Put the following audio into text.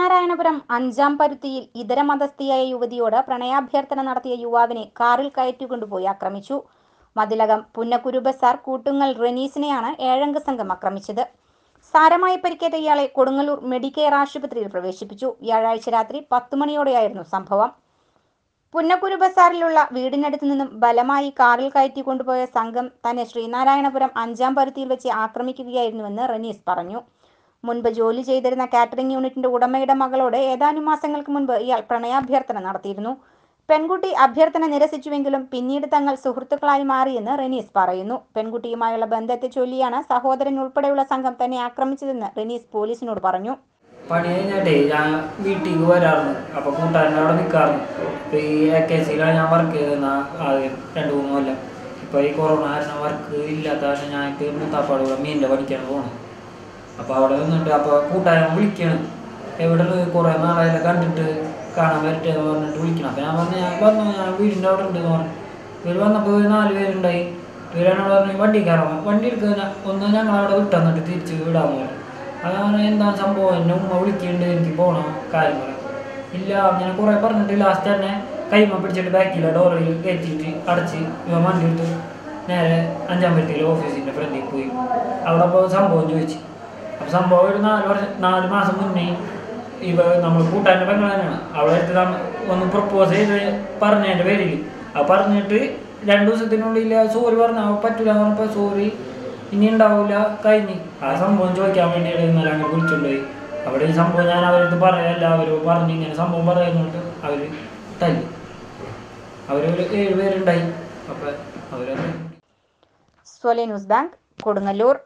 ശ്രീനാരായണപുരം അഞ്ചാം പരുത്തിയിൽ ഇതര മതസ്ഥിയായ യുവതിയോട് പ്രണയാഭ്യർത്ഥന നടത്തിയ യുവാവിനെ കാറിൽ കയറ്റിക്കൊണ്ടുപോയി ആക്രമിച്ചു മതിലകം പുന്നക്കുരു ബസാർ കൂട്ടുങ്ങൽ റെനീസിനെയാണ് ഏഴംഗ സംഘം ആക്രമിച്ചത് സാരമായി പരിക്കേറ്റ ഇയാളെ കൊടുങ്ങല്ലൂർ മെഡിക്കെയർ ആശുപത്രിയിൽ പ്രവേശിപ്പിച്ചു വ്യാഴാഴ്ച രാത്രി പത്ത് മണിയോടെയായിരുന്നു സംഭവം പുന്നക്കുരു ബസാറിലുള്ള വീടിനടുത്ത് നിന്നും ബലമായി കാറിൽ കയറ്റി കൊണ്ടുപോയ സംഘം തന്നെ ശ്രീനാരായണപുരം അഞ്ചാം പരുത്തിയിൽ വെച്ച് ആക്രമിക്കുകയായിരുന്നുവെന്ന് റനീസ് പറഞ്ഞു മുൻപ് ജോലി ചെയ്തിരുന്ന കാറ്ററിംഗ് യൂണിറ്റിന്റെ ഉടമയുടെ മകളോട് ഏതാനും മാസങ്ങൾക്ക് മുൻപ് ഇയാൾ പ്രണയാഭ്യർത്ഥന നടത്തിയിരുന്നു പെൺകുട്ടി അഭ്യർത്ഥന നിരസിച്ചുവെങ്കിലും പിന്നീട് തങ്ങൾ സുഹൃത്തുക്കളായി മാറിയെന്ന് റെനീസ് പറയുന്നു പെൺകുട്ടിയുമായുള്ള ബന്ധത്തെ ചൊല്ലിയാണ് സഹോദരൻ ഉൾപ്പെടെയുള്ള സംഘം തന്നെ ആക്രമിച്ചതെന്ന് റെനീസ് പോലീസിനോട് പറഞ്ഞു പണി കഴിഞ്ഞിട്ടേ ഞാൻ വീട്ടിലേക്ക് വരാറുണ്ട് അപ്പോൾ കൂട്ടുകാരൻ്റെ അവിടെ നിൽക്കാറുണ്ട് ഇപ്പോൾ ഈ എ കെ സിയിലാണ് ഞാൻ വർക്ക് ചെയ്തിരുന്ന ആദ്യം രണ്ട് മൂന്ന് കൊല്ലം ഇപ്പോൾ ഈ കൊറോണ കാരണം വർക്ക് ഇല്ലാത്ത കാരണം ഞാൻ ഇപ്പോൾ മൂത്താപ്പാട് കൂടെ മീനിൻ്റെ പഠിക്കാണ് പോകണം അപ്പോൾ അവിടെ നിന്നിട്ട് അപ്പോൾ കൂട്ടുകാരൻ വിളിക്കണം എവിടെ കുറേ നാളായാലും കണ്ടിട്ട് കാണാൻ പറ്റുക എന്ന് പറഞ്ഞിട്ട് വിളിക്കണം അപ്പോൾ ഞാൻ പറഞ്ഞു ഞാൻ പറഞ്ഞു ഞാൻ വീടിൻ്റെ അവിടെ ഉണ്ടെന്ന് പറഞ്ഞു ഇവർ വന്നപ്പോൾ ഒരു നാല് പേരുണ്ടായി ഇവരെന്നോട് പറഞ്ഞു വണ്ടി കയറാം വണ്ടി എടുക്കുക ഒന്ന് ഞങ്ങൾ അവിടെ വിട്ടന്നിട്ട് തിരിച്ച് വിടാമെന്ന് പറഞ്ഞു അതാണ് എന്താ സംഭവം എന്നെ ഉമ്മ വിളിക്കുന്നുണ്ട് എനിക്ക് പോകണം കാര്യം പറയാം ഇല്ല അങ്ങനെ കുറേ പറഞ്ഞിട്ട് ലാസ്റ്റ് തന്നെ കൈമ പിടിച്ചിട്ട് ബാക്കിലെ ഡോറിൽ കയറ്റിയിട്ട് അടച്ച് ഇവ വണ്ടി എടുത്ത് നേരെ അഞ്ചാം പറ്റിയിലെ ഓഫീസിൻ്റെ ഫ്രണ്ടിൽ പോയി അവിടെ അപ്പോൾ സംഭവം ചോദിച്ചു അപ്പോൾ സംഭവം ഒരു നാല് വർഷം നാല് മാസം മുന്നേ ഇവ നമ്മൾ കൂട്ടാൻ്റെ പെങ്ങൾ തന്നെയാണ് അവളെ അടുത്ത് നമ്മ- ഒന്ന് പ്രപ്പോസ് ചെയ്ത് പറഞ്ഞതിൻ്റെ പേരിൽ അത് പറഞ്ഞിട്ട് രണ്ട് ദിവസത്തിനുള്ളിൽ സോറി പറഞ്ഞാൽ പറ്റൂല എന്ന് പറഞ്ഞപ്പോൾ സോറി ഇനി ഉണ്ടാവില്ല കഴിഞ്ഞ് ആ സംഭവം ചോദിക്കാൻ വേണ്ടിയിട്ട് ഇന്നലെ അങ്ങനെ വിളിച്ചുകൊണ്ടുപോയി അവിടെ ഈ സംഭവം ഞാൻ അവരടുത്ത് പറയല്ല അവർ പറഞ്ഞ് ഇങ്ങനെ സംഭവം പറയുന്നുണ്ട് അവർ തല്ലി അവരൊരു ഏഴ് പേരുണ്ടായി അപ്പം അവരത് സ്വലെ ന്യൂസ് ബാങ്ക് കൊടുങ്ങല്ലൂർ